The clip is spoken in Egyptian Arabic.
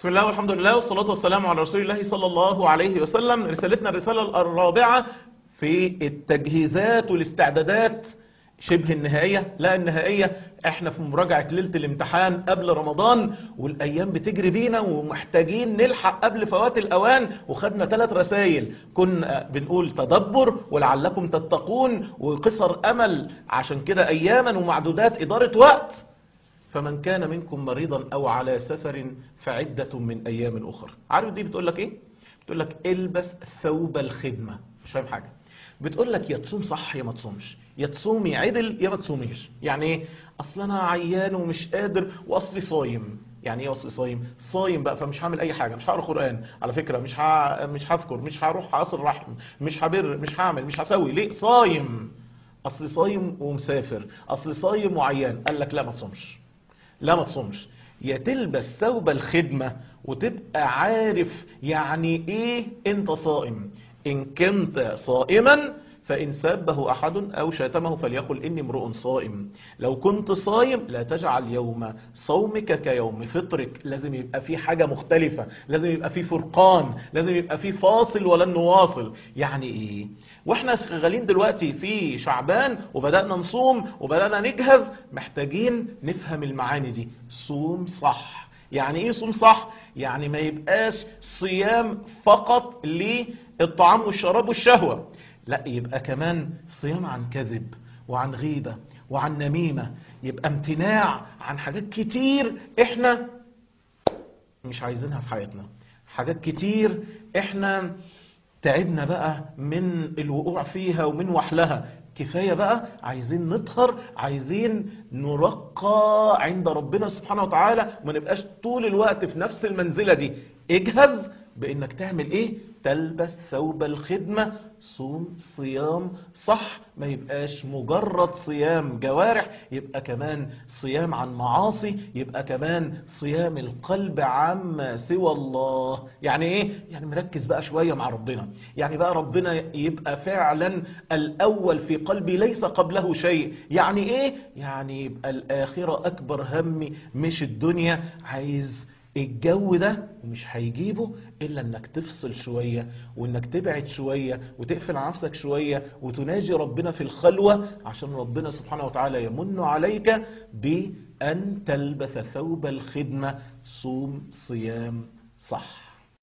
بسم الله والحمد لله والصلاة والسلام على رسول الله صلى الله عليه وسلم رسالتنا الرسالة الرابعة في التجهيزات والاستعدادات شبه النهائية لا النهائية احنا في مراجعة ليلة الامتحان قبل رمضان والايام بتجري بينا ومحتاجين نلحق قبل فوات الاوان وخدنا ثلاث رسائل كنا بنقول تدبر ولعلكم تتقون وقصر امل عشان كده اياما ومعدودات ادارة وقت فمن كان منكم مريضا او على سفر فعدة من ايام اخرى عارف دي بتقول لك ايه بتقول لك البس ثوب الخدمة مش فاهم حاجة بتقول لك يا تصوم صح يا ما تصومش يا تصومي عدل يا ما تصوميش يعني ايه اصل انا عيان ومش قادر واصلي صايم يعني ايه اصلي صايم صايم بقى فمش هعمل اي حاجه مش هقرا قران على فكره مش ه... مش هذكر مش هروح اصل رحم مش هبر مش هعمل مش هسوي ليه صايم اصلي صايم ومسافر اصلي صايم وعيان قال لك لا ما تصومش لا ما تصومش يا تلبس ثوب الخدمة وتبقى عارف يعني ايه انت صائم ان كنت صائما فإن سابه أحد أو شاتمه فليقل إني امرؤ صائم لو كنت صايم لا تجعل يوم صومك كيوم فطرك لازم يبقى في حاجة مختلفة لازم يبقى في فرقان لازم يبقى في فاصل ولن نواصل يعني إيه واحنا شغالين دلوقتي في شعبان وبدأنا نصوم وبدأنا نجهز محتاجين نفهم المعاني دي صوم صح يعني ايه صوم صح يعني ما يبقاش صيام فقط للطعام والشراب والشهوة لا يبقى كمان صيام عن كذب وعن غيبة وعن نميمة يبقى امتناع عن حاجات كتير احنا مش عايزينها في حياتنا حاجات كتير احنا تعبنا بقى من الوقوع فيها ومن وحلها كفاية بقى عايزين نطهر عايزين نرقى عند ربنا سبحانه وتعالى وما نبقاش طول الوقت في نفس المنزلة دي اجهز بانك تعمل ايه تلبس ثوب الخدمة صوم صيام صح ما يبقاش مجرد صيام جوارح يبقى كمان صيام عن معاصي يبقى كمان صيام القلب عما سوى الله يعني ايه يعني مركز بقى شوية مع ربنا يعني بقى ربنا يبقى فعلا الاول في قلبي ليس قبله شيء يعني ايه يعني يبقى الاخرة اكبر همي مش الدنيا عايز الجو ده مش هيجيبه إلا أنك تفصل شوية وأنك تبعد شوية وتقفل على نفسك شوية وتناجي ربنا في الخلوة عشان ربنا سبحانه وتعالى يمن عليك بأن تلبس ثوب الخدمة صوم صيام صح